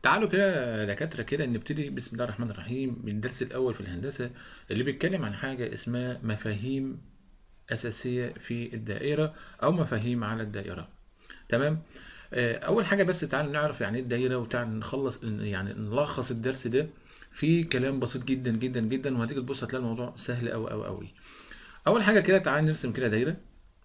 تعالوا كده يا دكاترة كده نبتدي بسم الله الرحمن الرحيم من الدرس الأول في الهندسة اللي بيتكلم عن حاجة اسمها مفاهيم أساسية في الدائرة أو مفاهيم على الدائرة تمام آه، أول حاجة بس تعالوا نعرف يعني إيه الدائرة وتعالوا نخلص يعني نلخص الدرس ده في كلام بسيط جدا جدا جدا وهتيجي تبص هتلاقي الموضوع سهل أوي أوي أوي أول حاجة كده تعالى نرسم كده دايرة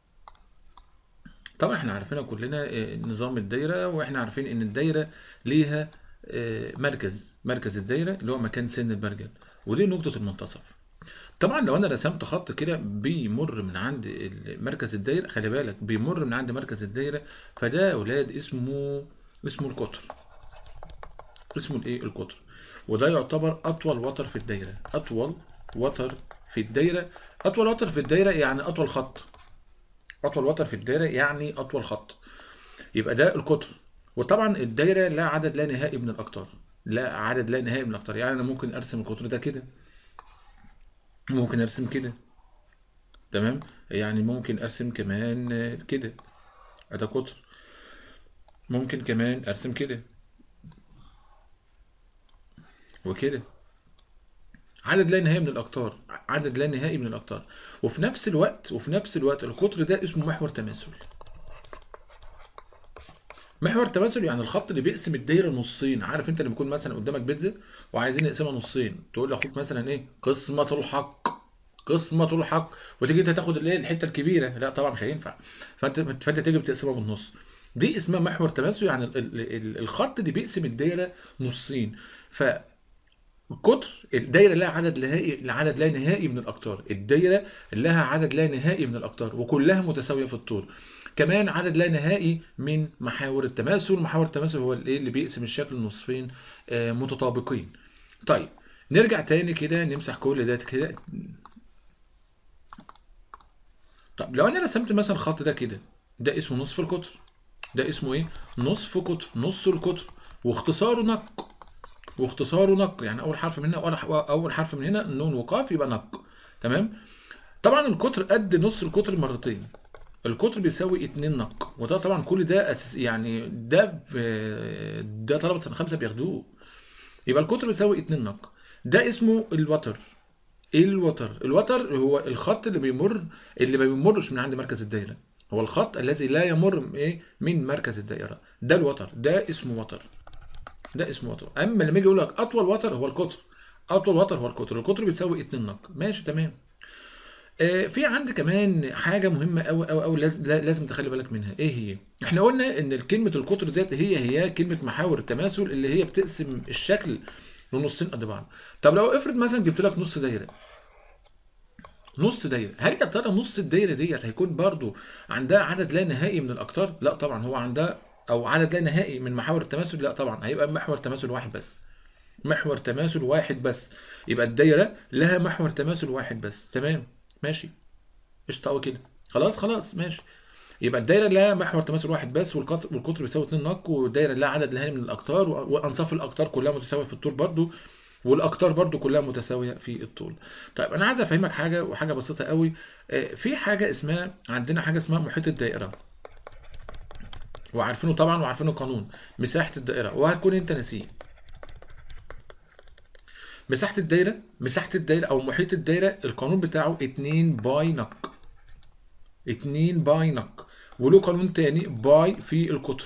طبعا احنا عارفينها كلنا آه، نظام الدايرة واحنا عارفين ان الدايرة ليها آه، مركز مركز الدايرة اللي هو مكان سن البرجل ودي نقطة المنتصف طبعا لو انا رسمت خط كده بيمر من عند ال- مركز الدايرة خلي بالك بيمر من عند مركز الدايرة فده يا اولاد اسمه اسمه القطر اسمه الايه القطر وده يعتبر اطول وتر في الدايرة اطول وتر في الدايرة اطول وتر في الدايرة يعني اطول خط اطول وتر في الدايره يعني اطول خط يبقى ده القطر وطبعا الدايره لا عدد لا نهائي من الاقطار لا عدد لا نهائي من الاقطار يعني انا ممكن ارسم القطر ده كده ممكن ارسم كده تمام يعني ممكن ارسم كمان آه، كده ده قطر ممكن كمان ارسم كده وكده عدد لا نهائي من الاقطار عدد لا نهائي من الاقطار وفي نفس الوقت وفي نفس الوقت القطر ده اسمه محور تماثل محور تماثل يعني الخط اللي بيقسم الدايره نصين عارف انت لما يكون مثلا قدامك بيتزا وعايزين نقسمها نصين تقول لاخوك مثلا ايه قسمه الحق قسمه الحق وتيجي انت تاخد اللي هي الحته الكبيره لا طبعا مش هينفع فانت فانت تيجي بتقسمها بالنص دي اسمها محور تماثل يعني ال- ال- ال- الخط اللي بيقسم الدايره نصين ف القطر الدايره لها عدد نهائي عدد لا نهائي من الاقطار الدايره لها عدد لا نهائي من الاقطار وكلها متساويه في الطول كمان عدد لا نهائي من محاور التماثل محاور التماثل هو الايه اللي بيقسم الشكل نصفين آه، متطابقين طيب نرجع تاني كده نمسح كل ده كده طب لو انا رسمت مثلا الخط ده كده ده اسمه نصف القطر ده اسمه ايه نصف قطر نص القطر واختصاره نق واختصاره نق يعني اول حرف من هنا أول- اول حرف من هنا نون وقاف يبقى نق تمام طبعا القطر قد نص القطر مرتين القطر بيساوي اتنين نق وده طبعا كل ده أساس يعني ده في- ده طلبة سنة خمسة بياخدوه يبقى القطر بيساوي اتنين نق ده اسمه الوتر ايه الوتر الوتر هو الخط اللي بيمر اللي ما بيمرش من عند مركز الدايره هو الخط الذي لا يمر ايه من مركز الدائره ده الوتر ده اسمه وتر ده اسمه وتر اما لما يجي يقول لك اطول وتر هو القطر اطول وتر هو القطر القطر بيساوي 2 نق ماشي تمام آه في عندي كمان حاجه مهمه قوي قوي قوي لازم لازم تخلي بالك منها ايه هي احنا قلنا ان كلمه القطر ديت هي هي كلمه محاور التماثل اللي هي بتقسم الشكل لنصين قد بعض طب لو افرض مثلا جبت لك نص دايره نص دايره هل يا ترى نص الدايره ديت هيكون برضو عندها عدد لا نهائي من الاقطار لا طبعا هو عندها او عدد لا نهائي من محاور التماثل لا طبعا هيبقى محور تماثل واحد بس محور تماثل واحد بس يبقى الدايره لها محور تماثل واحد بس تمام ماشي قشطه قوي كده خلاص خلاص ماشي يبقى الدايره لها محور تماثل واحد بس والقطر والقطر بيساوي 2 نق والدايره لها عدد نهائي من الاقطار و- وانصاف الاقطار كلها متساويه في الطول برضو والاقطار برضو كلها متساويه في الطول طيب انا عايز افهمك حاجه وحاجه بسيطه قوي آه، في حاجه اسمها عندنا حاجه اسمها محيط الدائره وعارفينه طبعا وعارفينه القانون مساحه الدائره وهتكون انت ناسيه مساحه الدايره مساحه الدايره او محيط الدايره القانون بتاعه 2 باي نق 2 باي نق وله قانون تاني باي في القطر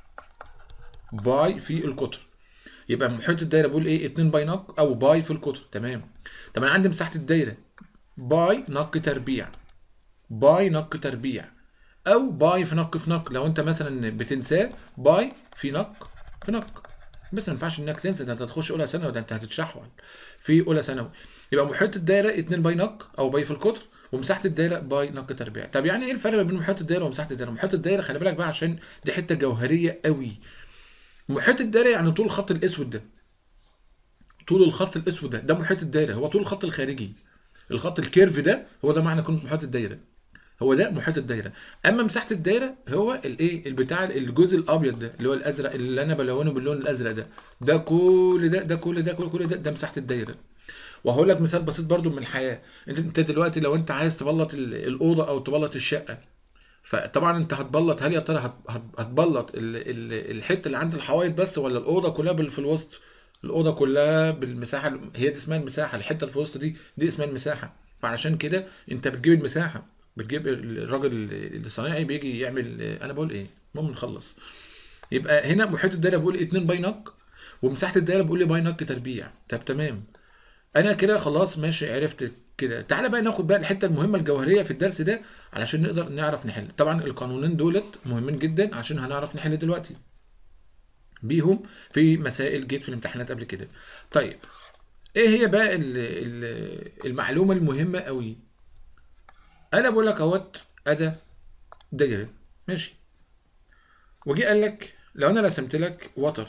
باي في القطر يبقى محيط الدايره بيقول ايه 2 باي نق او باي في القطر تمام طب انا عندي مساحه الدايره باي نق تربيع باي نق تربيع او باي في نق في نق لو انت مثلا بتنساه باي في نق في نق بس ما ينفعش انك تنسى ده انت هتخش اولى ثانوي ده انت هتتشحول في اولى ثانوي يبقى محيط الدايره 2 باي نق او باي في القطر ومساحه الدايره باي نق تربيع طب يعني ايه الفرق بين محيط الدايره ومساحه الدايره محيط الدايره خلي بالك بقى عشان دي حته جوهريه قوي محيط الدايره يعني طول الخط الاسود ده طول الخط الاسود ده ده محيط الدايره هو طول الخط الخارجي الخط الكيرف ده هو ده معنى كلمه محيط الدايره هو ده محيط الدايره اما مساحه الدايره هو الايه البتاع الجزء الابيض ده اللي هو الازرق اللي انا بلونه باللون الازرق ده ده كل ده ده كل ده كل كل ده ده مساحه الدايره وهقول لك مثال بسيط برضو من الحياه انت انت دلوقتي لو انت عايز تبلط ال- الاوضه او تبلط الشقه فطبعا انت هتبلط هل يا ترى هت- هت- هتبلط ال- ال- الحته اللي عند الحوايط بس ولا الاوضه كلها بال- في الوسط الاوضه كلها بالمساحه ال- هي دي اسمها المساحه الحته اللي في الوسط دي دي اسمها المساحه فعشان كده انت بتجيب المساحه بتجيب ال- الراجل ال- الصنايعي بيجي يعمل انا بقول ايه المهم نخلص يبقى هنا محيط الدايره بيقول 2 باي نق ومساحه الدايره بيقول لي باي نق تربيع طب تمام انا كده خلاص ماشي عرفت كده تعالى بقى ناخد بقى الحته المهمه الجوهريه في الدرس ده علشان نقدر نعرف نحل طبعا القانونين دولت مهمين جدا عشان هنعرف نحل دلوقتي بيهم في مسائل جيت في الامتحانات قبل كده طيب ايه هي بقى ال- ال- المعلومه المهمه قوي انا بقول لك اهوت اداه دايره ماشي وجي قال لك لو انا رسمت لك وتر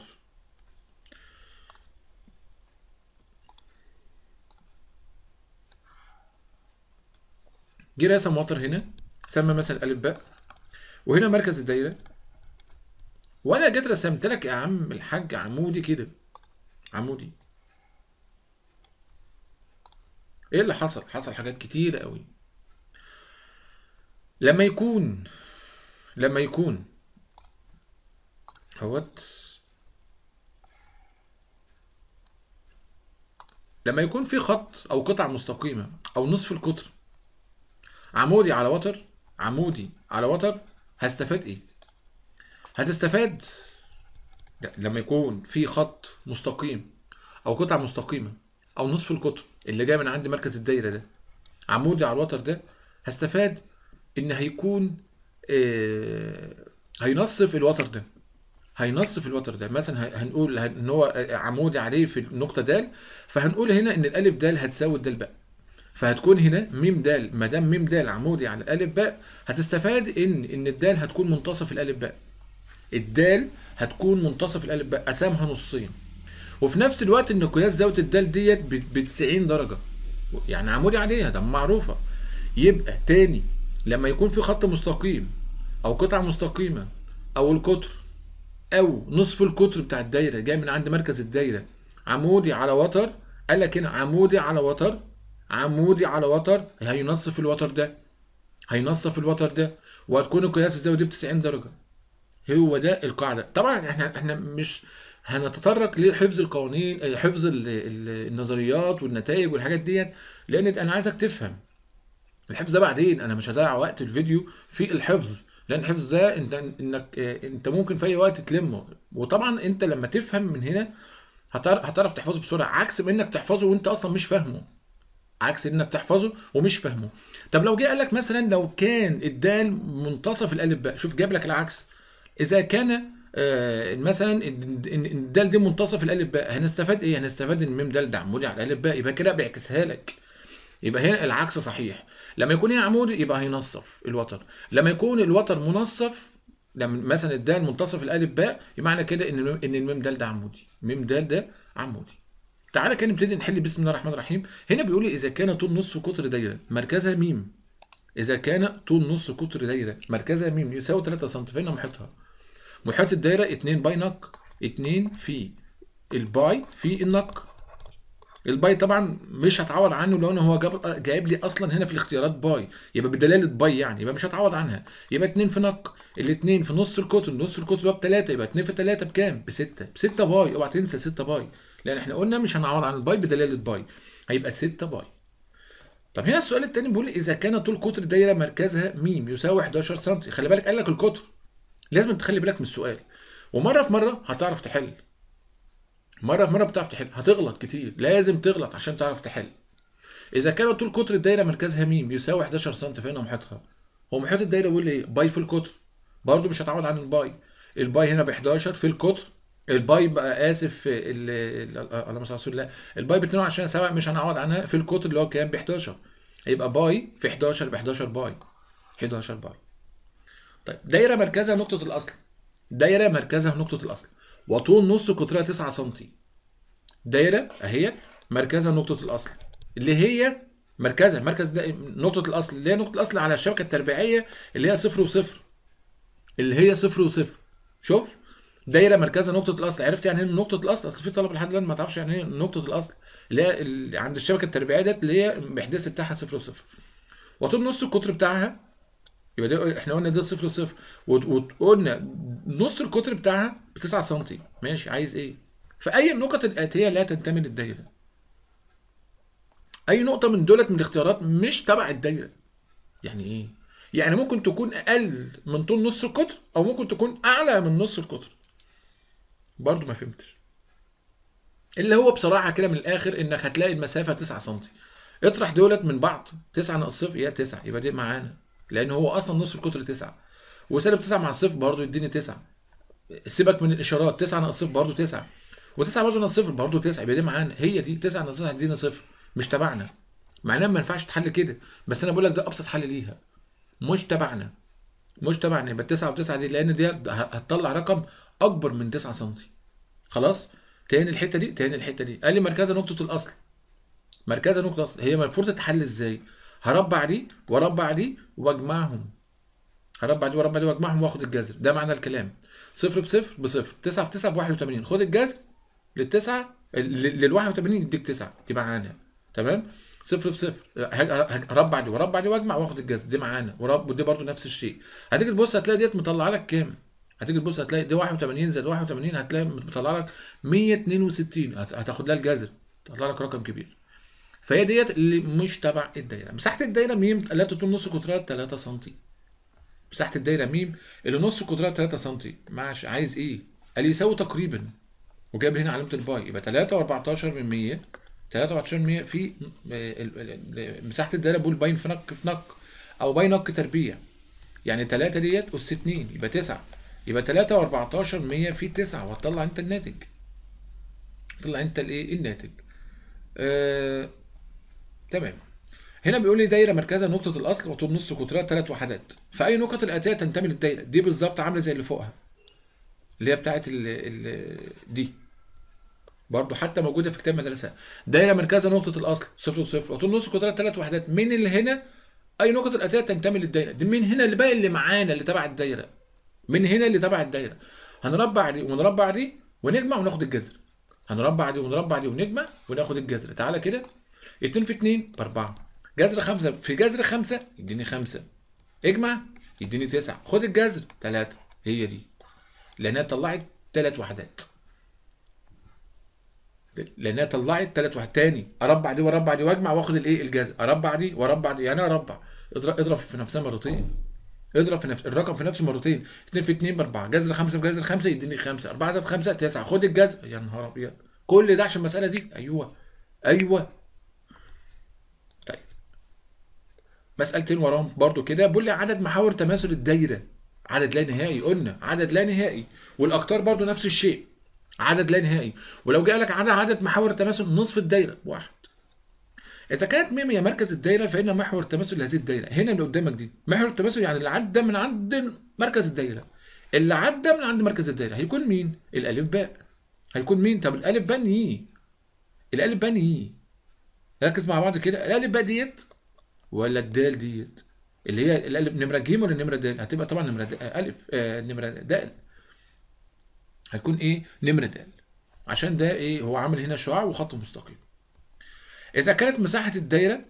جه رسم وتر هنا سمى مثلا الف باء وهنا مركز الدايره وانا جيت رسمت لك يا عم الحاج عمودي كده عمودي ايه اللي حصل حصل حاجات كتير قوي لما يكون لما يكون هوت لما يكون في خط او قطعه مستقيمه او نصف القطر عمودي على وتر عمودي على وتر هستفاد ايه هتستفاد لا، لما يكون في خط مستقيم او قطعه مستقيمه او نصف القطر اللي جاي من عند مركز الدايره ده عمودي على الوتر ده هستفاد ان هيكون آه هينصف الوتر ده هينصف الوتر ده مثلا ه- هنقول ه- ان هو آه، عمودي عليه في النقطه د فهنقول هنا ان الالف د هتساوي الدال باء فهتكون هنا ميم د ما دام ميم د عمودي على الالف باء هتستفاد ان ان الدال هتكون منتصف الالف باء الدال هتكون منتصف الالف باء قسمها نصين وفي نفس الوقت ان قياس زاويه الدال ديت ب 90 درجه يعني عمودي عليها ده معروفه يبقى تاني لما يكون في خط مستقيم او قطعه مستقيمه او القطر او نصف القطر بتاع الدايره جاي من عند مركز الدايره عمودي على وتر قال لك هنا عمودي على وتر عمودي على وتر هينصف الوتر ده هينصف الوتر ده وهتكون قياس الزاويه دي ب 90 درجه هو ده القاعده طبعا احنا احنا مش هنتطرق لحفظ القوانين حفظ ال- ال- النظريات والنتائج والحاجات ديت لان انا عايزك تفهم الحفظ ده بعدين انا مش هضيع وقت الفيديو في الحفظ لان الحفظ ده انت انك اه، انت ممكن في اي وقت تلمه وطبعا انت لما تفهم من هنا هتعرف هتعرف تحفظه بسرعه عكس ما انك تحفظه وانت اصلا مش فاهمه عكس انك تحفظه ومش فاهمه طب لو جه قال لك مثلا لو كان الدال منتصف الالف باء شوف جاب لك العكس اذا كان آه مثلا ان إن الدال دي منتصف الالف باء هنستفاد ايه هنستفاد ان الميم دال ده عمودي على الالف باء يبقى كده بيعكسها لك يبقى هنا العكس صحيح لما يكون هنا عمودي يبقى هينصف الوتر لما يكون الوتر منصف لما مثلا الدال منتصف الالف باء يبقى معنى كده ان ان الميم دال ده عمودي الميم دال ده عمودي تعالى كده نبتدي نحل بسم الله الرحمن الرحيم هنا بيقول لي اذا كان طول نصف قطر دايره مركزها ميم اذا كان طول نص قطر دايره مركزها ميم يساوي 3 سم فين محيطها محيط الدايره 2 باي نق 2 في الباي في النق الباي طبعا مش هتعوض عنه لو انا هو جاب جايب لي اصلا هنا في الاختيارات باي يبقى بدلاله باي يعني يبقى مش هتعوض عنها يبقى 2 في نق الاثنين في نص القطر نص القطر هو ب 3 يبقى 2 في 3 بكام؟ ب 6 ب 6 باي اوعى تنسى 6 باي لان احنا قلنا مش هنعوض عن الباي بدلاله باي هيبقى 6 باي طب هنا السؤال الثاني بيقول لي اذا كان طول قطر دايره مركزها م يساوي 11 سم خلي بالك قال لك القطر لازم تخلي بالك من السؤال ومره في مره هتعرف تحل مره في مره بتعرف تحل هتغلط كتير لازم تغلط عشان تعرف تحل اذا كان طول قطر الدايره مركزها م يساوي 11 سم فين محيطها هو محيط الدايره بيقول لي ايه باي في القطر برضو مش هتعوض عن الباي الباي هنا ب 11 في القطر الباي بقى اسف ال- ال- اللهم صل على رسول الله الباي ب 22 سبع مش هنعوض عنها في القطر اللي هو كام ب 11 هيبقى باي في 11 ب 11 باي 11 باي طيب دايره مركزها نقطه الاصل دايره مركزها نقطه الاصل وطول نص قطرها 9 سم دايره اهي مركزها نقطه الاصل اللي هي مركزها مركز ده نقطه الاصل اللي هي نقطه الاصل على الشبكه التربيعيه اللي هي صفر وصفر اللي هي صفر وصفر شوف دايره مركزها نقطه الاصل عرفت يعني ايه نقطه الاصل اصل في طلبه لحد الان ما تعرفش يعني ايه نقطه الاصل اللي هي اللي عند الشبكه التربيعيه ديت اللي هي المحدث بتاعها صفر وصفر وطول نص القطر بتاعها يبقى دي احنا قلنا ده صفر صفر وت- وقلنا نص القطر بتاعها ب 9 سم ماشي عايز ايه؟ فأي النقط الآتية لا تنتمي للدايرة أي نقطة من دولت من الاختيارات مش تبع الدايرة يعني ايه؟ يعني ممكن تكون أقل من طول نص القطر أو ممكن تكون أعلى من نص القطر برضه ما فهمتش اللي هو بصراحة كده من الآخر إنك هتلاقي المسافة 9 سم اطرح دولت من بعض 9 ناقص صفر يا 9 يبقى دي معانا لأن هو أصلا نصف القطر 9 وسالب 9 مع الصفر برضه يديني 9 سيبك من الإشارات 9 ناقص صفر برضه 9 و9 برضه ناقص صفر برضه 9 يبقى دي معانا هي دي 9 ناقص 9 هتدينا صفر مش تبعنا معناها ما ينفعش تحل كده بس أنا بقول لك ده أبسط حل ليها مش تبعنا مش تبعنا يبقى 9 و9 دي لأن دي هتطلع رقم أكبر من 9 سم خلاص تاني الحته دي تاني الحته دي قال لي مركزها نقطه الاصل مركزها نقطه الاصل هي المفروض تتحل ازاي هربع دي واربع دي واجمعهم هربع دي واربع دي واجمعهم واخد الجذر ده معنى الكلام صفر في صفر بصفر 9 في 9 ب 81 خد الجذر للتسعه لل 81 يديك 9 دي معانا تمام صفر في صفر هج- هج- هربع دي واربع دي واجمع واخد الجذر دي معانا ورب ودي برضو نفس الشيء هتيجي تبص هتلاقي ديت مطلعه لك كام هتيجي تبص هتلاقي دي 81 زائد 81 هتلاقي مطلع لك 162 هت- هتاخد لها الجذر هتطلع لك رقم كبير فهي ديت اللي مش تبع الدايره مساحه الدايره ميم لا تطول نص قطرها 3 سم مساحه الدايره ميم اللي نص قطرها 3 سم ماشي عايز ايه قال لي يساوي تقريبا وجاب هنا علامه الباي يبقى 3 و14 من 100 3 و14 من 100 في م- ال- ال- ال- مساحه الدايره بقول باين في نق في نق او باين نق تربيع يعني 3 ديت اس 2 يبقى 9 يبقى 3 و14 100 في 9 وهتطلع انت الناتج طلع انت الايه الناتج آه... تمام هنا بيقول لي دايره مركزها نقطه الاصل وطول نص قطرها ثلاث وحدات فاي نقط الاتيه تنتمي للدايره دي بالظبط عامله زي اللي فوقها اللي هي بتاعت ال ال دي برضو حتى موجوده في كتاب مدرسه دايره مركزها نقطه الاصل صفر وصفر وطول نص قطرها ثلاث وحدات من اللي هنا اي نقط الاتيه تنتمي للدايره دي من هنا اللي باقي اللي معانا اللي تبع الدايره من هنا اللي تبع الدايره هنربع دي ونربع دي ونجمع وناخد الجذر هنربع دي ونربع دي ونجمع وناخد الجذر تعالى كده 2 في 2 ب 4 جذر 5 في جذر 5 يديني 5 اجمع يديني 9 خد الجذر 3 هي دي لانها طلعت ثلاث وحدات لانها طلعت ثلاث وحدات تاني اربع دي واربع دي واجمع واخد الايه الجذر اربع دي واربع دي يعني اربع اضرب اضرب في نفسها مرتين اضرب في نفس الرقم في نفسه مرتين 2 في 2 ب 4 جذر 5 في جذر 5 يديني 5 4 زائد 5 9 خد الجذر يا نهار ابيض كل ده عشان المساله دي ايوه ايوه طيب مسألتين وراهم برضو كده بيقول لي عدد محاور تماثل الدايره عدد لا نهائي قلنا عدد لا نهائي والاقطار برضو نفس الشيء عدد لا نهائي ولو جاء لك عدد عدد محاور التماثل نصف الدايره واحد اذا كانت ميم هي مركز الدايره فان محور التماثل لهذه الدايره هنا اللي قدامك دي محور التماثل يعني اللي عدى من عند مركز الدايره اللي عدى من عند مركز الدايره هيكون مين الالف باء هيكون مين طب الالف باء ايه الالف باء ايه ركز مع بعض كده الالف باء ديت ولا الدال ديت اللي هي الالف نمره ج ولا نمره د هتبقى طبعا نمره د الف آه نمره د هتكون ايه نمره د عشان ده ايه هو عامل هنا شعاع وخط مستقيم اذا كانت مساحه الدايره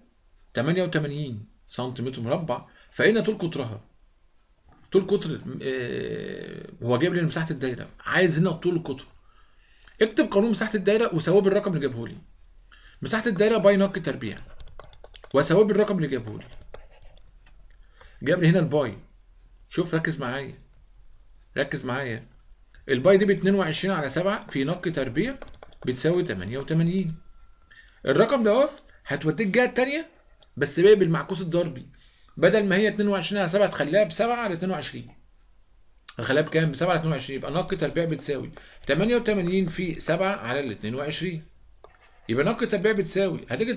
88 سنتيمتر مربع فإن طول قطرها طول قطر آه هو جايب لي مساحه الدايره عايز هنا طول القطر اكتب قانون مساحه الدايره وساويه بالرقم اللي جابه لي مساحه الدايره باي نق تربيع وساويه بالرقم اللي جابه لي جاب لي هنا الباي شوف ركز معايا ركز معايا الباي دي ب 22 على 7 في نق تربيع بتساوي 88 الرقم ده اهو هتوديك الجهه التانيه بس باقي بالمعكوس الضربي بدل ما هي 22 على 7 تخليها ب 7 على 22 هنخليها بكام؟ ب 7 على 22 يبقى نق تربيع بتساوي 88 في 7 على ال 22 يبقى نق التربيع بتساوي هتيجي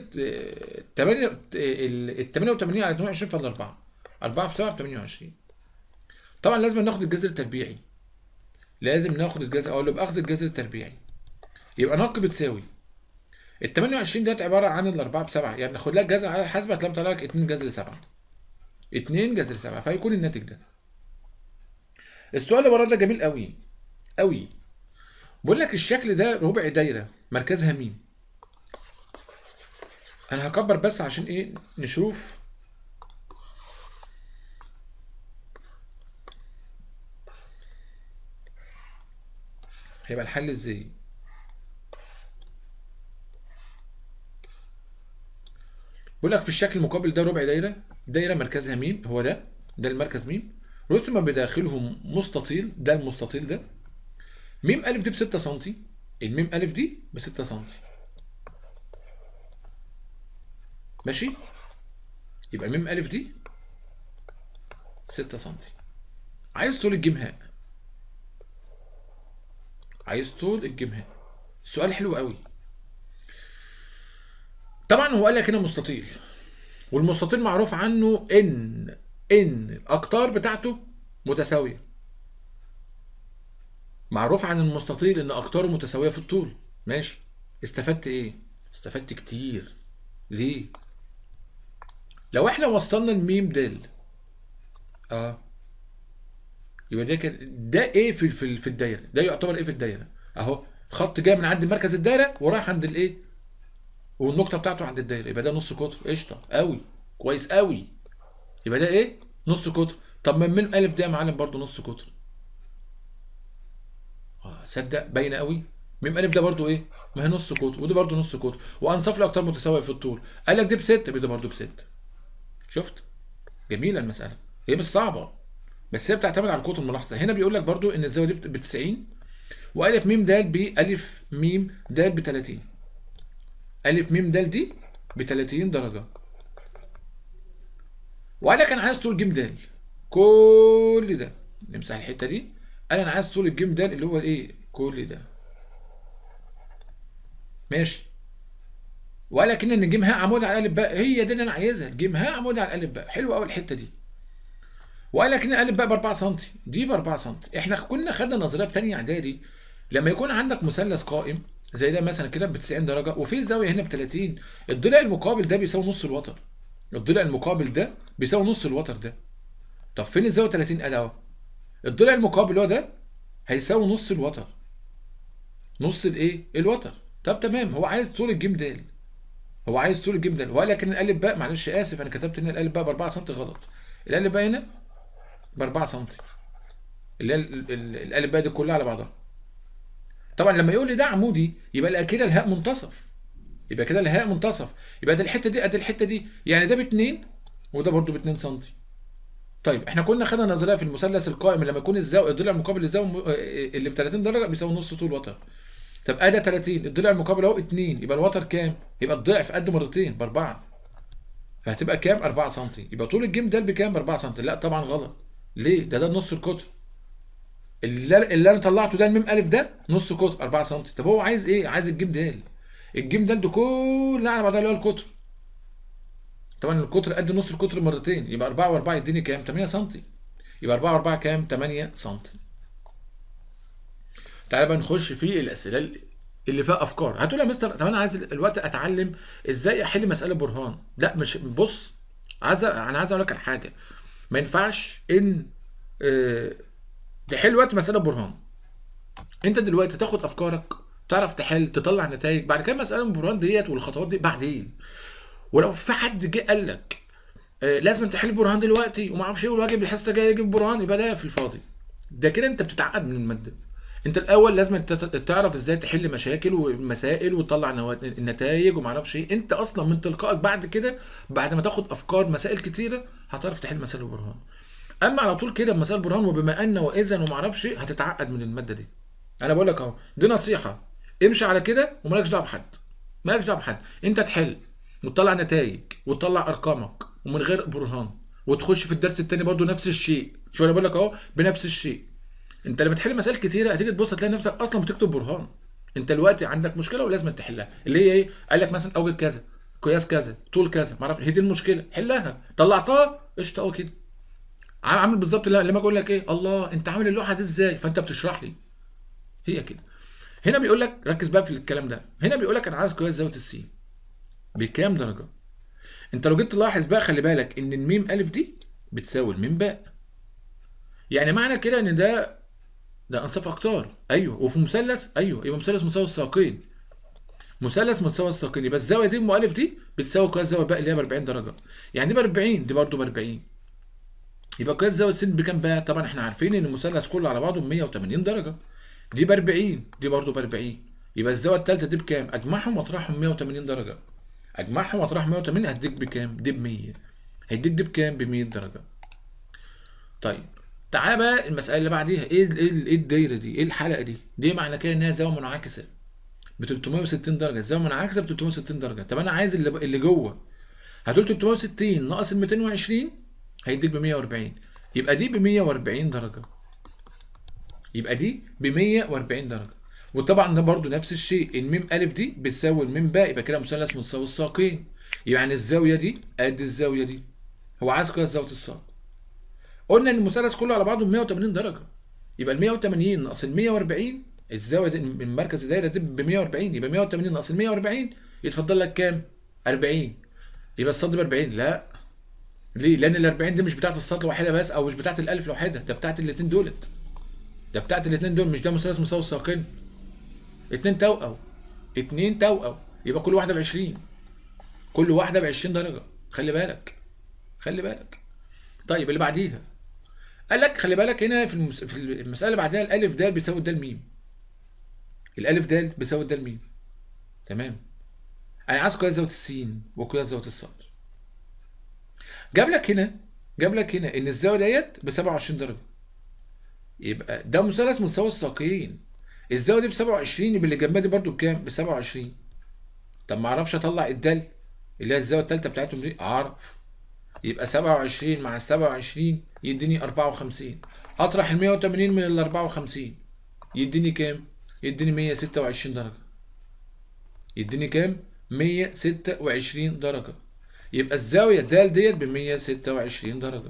8 ال 88 على 22 فال 4 4 في 7 ب 28 طبعا لازم ناخد الجذر التربيعي لازم ناخد الجذر اقول له باخذ الجذر التربيعي يبقى نق بتساوي ال 28 ديت عباره عن ال 4 ب 7 يعني ناخد لها الجذر على الحاسبه هتلاقي طالع لك 2 جذر 7 2 جذر 7 فهيكون الناتج ده السؤال اللي وراه ده جميل قوي قوي بقول لك الشكل ده ربع دايره مركزها مين انا هكبر بس عشان ايه نشوف هيبقى الحل ازاي بيقول لك في الشكل المقابل ده ربع دايره دايره مركزها ميم هو ده ده المركز ميم رسم بداخلهم مستطيل ده المستطيل ده ميم الف دي ب 6 سم الميم الف دي ب 6 سم ماشي يبقى ميم الف دي 6 سم عايز طول الجيم هاء عايز طول الجيم هاء السؤال حلو قوي طبعا هو قال لك هنا مستطيل والمستطيل معروف عنه ان ان الاقطار بتاعته متساويه معروف عن المستطيل ان اقطاره متساويه في الطول ماشي استفدت ايه استفدت كتير ليه لو احنا وصلنا الميم دال اه يبقى ده كده ده ايه في في في الدايره ده يعتبر ايه في الدايره اهو خط جاي من عند مركز الدايره وراح عند الايه والنقطه بتاعته عند الدايره يبقى ده نص قطر قشطه قوي كويس قوي يبقى ده ايه نص قطر طب ما من الف ده يا معلم برضه نص قطر اه صدق باينه قوي ميم الف ده برضه ايه ما هي نص قطر وده برضه نص قطر وانصاف الاقطار متساويه في الطول قال لك دي بست يبقى ده برضه بست شفت جميله المساله هي مش صعبه بس هي بتعتمد على القوه الملاحظه هنا بيقول لك برضو ان الزاويه دي ب 90 والف ميم د بالف ميم د ب 30 الف ميم د دي ب 30 درجه وقال لك انا عايز طول جيم د كل ده نمسح الحته دي قال انا عايز طول الجيم د اللي هو الايه كل ده ماشي وقال لك ان جيم هاء عمود على الالف باء هي دي اللي انا عايزها جيم هاء عمود على الالف باء حلوه قوي الحته دي وقال لك ان الالف باء ب 4 سم دي ب 4 سم احنا كنا خدنا نظريه في ثانيه اعدادي لما يكون عندك مثلث قائم زي ده مثلا كده ب 90 درجه وفي الزاويه هنا ب 30 الضلع المقابل ده بيساوي نص الوتر الضلع المقابل ده بيساوي نص الوتر ده طب فين الزاويه 30 ادي اهو الضلع المقابل هو ده هيساوي نص الوتر نص الايه الوتر طب تمام هو عايز طول الجيم د هو عايز طول الجيم د وقال لك ان الالف باء معلش اسف انا كتبت ان الالف باء ب 4 سم غلط الالف باء هنا ب 4 سم اللي هي الالف باء دي كلها على بعضها طبعا لما يقول لي ده عمودي يبقى كده الهاء منتصف يبقى كده الهاء منتصف يبقى ده الحته دي قد الحته دي يعني ده ب 2 وده برده ب 2 سم طيب احنا كنا خدنا نظريه في المثلث القائم لما يكون الزاويه الضلع المقابل للزاويه اللي ب 30 درجه بيساوي نص طول وتر طب ادي 30 الضلع المقابل اهو 2 يبقى الوتر كام؟ يبقى الضعف قده مرتين باربعه فهتبقى كام؟ 4 سم يبقى طول الجيم ده بكام؟ ب 4 سم لا طبعا غلط ليه؟ ده ده نص القطر اللي, اللي انا طلعته ده الميم الف ده نص قطر 4 سم طب هو عايز ايه؟ عايز الجيم د الجيم د ده كلها على بعضها اللي هو القطر طبعا القطر قد نص القطر مرتين يبقى 4 و4 يديني كام؟ 8 سم يبقى 4 و4 كام؟ 8 سم تعالى بقى نخش في الاسئله اللي فيها افكار هتقول يا مستر طب انا عايز الوقت اتعلم ازاي احل مساله برهان لا مش بص عايز انا عايز اقول لك على حاجه ما ينفعش ان اه تحل وقت مساله برهان انت دلوقتي تاخد افكارك تعرف تحل تطلع نتائج بعد كده مساله البرهان ديت والخطوات دي بعدين ولو في حد جه قال لك اه لازم تحل برهان دلوقتي وما اعرفش ايه والواجب الحصه الجايه يجيب برهان يبقى ده في الفاضي ده كده انت بتتعقد من الماده انت الاول لازم تعرف ازاي تحل مشاكل ومسائل وتطلع النتائج وما اعرفش ايه انت اصلا من تلقائك بعد كده بعد ما تاخد افكار مسائل كتيره هتعرف تحل مسائل البرهان اما على طول كده مسائل البرهان وبما ان واذا وما اعرفش هتتعقد من الماده دي انا بقول لك اهو دي نصيحه امشي على كده ومالكش دعوه بحد مالكش دعوه بحد انت تحل وتطلع نتائج وتطلع ارقامك ومن غير برهان وتخش في الدرس الثاني برضو نفس الشيء شو انا بقول لك اهو بنفس الشيء انت لما تحل مسائل كتيره هتيجي تبص هتلاقي نفسك اصلا بتكتب برهان انت دلوقتي عندك مشكله ولازم تحلها اللي هي ايه قال لك مثلا اوجد كذا قياس كذا طول كذا ما اعرفش هي دي المشكله حلها طلعتها قشطه اهو كده عامل بالظبط لما اقول لك ايه الله انت عامل اللوحه دي ازاي فانت بتشرح لي هي كده هنا بيقول لك ركز بقى في الكلام ده هنا بيقول لك انا عايز قياس زاويه السين بكام درجه انت لو جيت تلاحظ بقى خلي بالك ان الميم الف دي بتساوي الميم باء يعني معنى كده ان ده ده انصاف اقطار ايوه وفي مثلث ايوه يبقى مثلث مساوي الساقين مثلث متساوي الساقين يبقى الزاويه دي ام الف دي بتساوي قياس زاويه باء اللي هي ب 40 درجه يعني دي ب 40 دي برضه ب 40 يبقى قياس زاويه السين بكام بقى طبعا احنا عارفين ان المثلث كله على بعضه ب 180 درجه دي ب 40 دي برضه ب 40 يبقى الزاويه الثالثه دي بكام اجمعهم واطرحهم 180 درجه اجمعهم واطرحهم 180 هديك بكام دي ب 100 هيديك دي بكام ب 100 درجه طيب تعالى بقى المساله اللي بعديها ايه ال- ايه ال- ايه الدايره دي ايه الحلقه دي دي معنى كده انها زاويه منعكسه ب 360 درجه الزاويه منعكسه ب 360 درجه طب انا عايز اللي, اللي جوه هتقول 360 ناقص ال 220 هيديك ب 140 يبقى دي ب 140 درجه يبقى دي ب 140 درجه وطبعا ده برضو نفس الشيء الميم الف دي بتساوي الميم باء يبقى كده مثلث متساوي الساقين يعني الزاويه دي قد الزاويه دي هو عايز قياس زاويه الساق قلنا ان المثلث كله على بعضه ب 180 درجه يبقى ال 180 ناقص ال 140 الزاويه دي من مركز الدايره دي ب 140 يبقى 180 ناقص ال 140 يتفضل لك كام 40 يبقى الصاد ب 40 لا ليه لان ال 40 دي مش بتاعت الصاد لوحدها بس او مش بتاعت الالف لوحدها ده بتاعت الاثنين دولت ده بتاعت الاثنين دول مش ده مثلث مساوي الساقين اتنين توأم اتنين توأم يبقى كل واحده ب 20 كل واحده ب 20 درجه خلي بالك خلي بالك طيب اللي بعديها قال لك خلي بالك هنا في المس... في المساله اللي بعدها الالف د بيساوي د ميم الالف د بيساوي د ميم تمام انا عايز قياس زاويه السين وقياس زاويه الصاد جاب لك هنا جاب لك هنا ان الزاويه ديت ب 27 درجه يبقى ده مثلث متساوي الساقين الزاويه دي ب 27 يبقى اللي جنبها دي برده بكام ب 27 طب ما اعرفش اطلع الدال اللي هي الزاويه الثالثه بتاعتهم دي اعرف يبقى 27 مع ال 27 يديني 54 اطرح ال 180 من ال 54 يديني كام يديني 126 درجه يديني كام 126 درجه يبقى الزاويه د ديت ب 126 درجه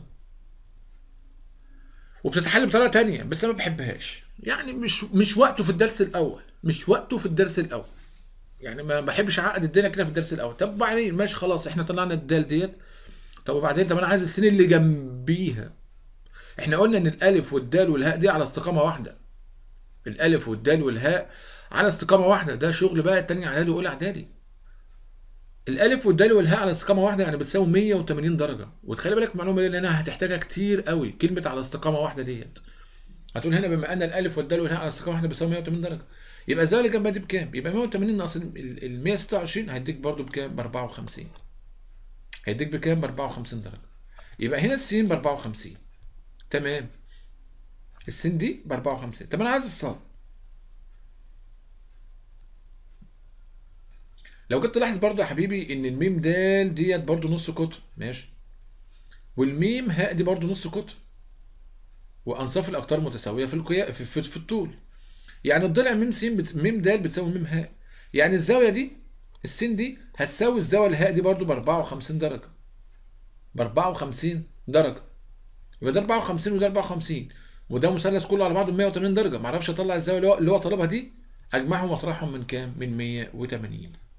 وبتتحل بطريقه تانية بس انا ما بحبهاش يعني مش مش وقته في الدرس الاول مش وقته في الدرس الاول يعني ما بحبش اعقد الدنيا كده في الدرس الاول طب بعدين ماشي خلاص احنا طلعنا الدال ديت طب وبعدين طب انا عايز السين اللي جنبيها احنا قلنا ان الالف والدال والهاء دي على استقامه واحده الالف والدال والهاء على استقامه واحده ده شغل بقى التاني اعدادي واولى اعدادي الالف والدال والهاء على استقامه واحده يعني بتساوي 180 درجه وتخلي بالك من المعلومه دي لانها هتحتاجها كتير قوي كلمه على استقامه واحده ديت هتقول هنا بما ان الالف والدال والهاء على استقامه واحده بتساوي 180 درجه يبقى الزاويه اللي جنبها دي بكام يبقى 180 ناقص ال 126 هيديك برضو بكام ب 54 هيديك بكام ب 54 درجه يبقى هنا السين ب 54 تمام السين دي ب 54 طب انا عايز الصاد لو جيت تلاحظ برضو يا حبيبي ان الميم دال ديت برضو نص قطر ماشي والميم هاء دي برضو نص قطر وانصاف الاقطار متساويه في القيا في, في, في الطول يعني الضلع ميم س بت... ميم د بتساوي ميم هاء يعني الزاويه دي السين دي هتساوي الزاويه الهاء دي برضو ب 54 درجه ب 54 درجه يبقى ده 54 وده 54 وده مثلث كله على بعضه 180 درجه ما اعرفش اطلع الزاويه اللي هو اللي هو طالبها دي اجمعهم واطرحهم من كام من 180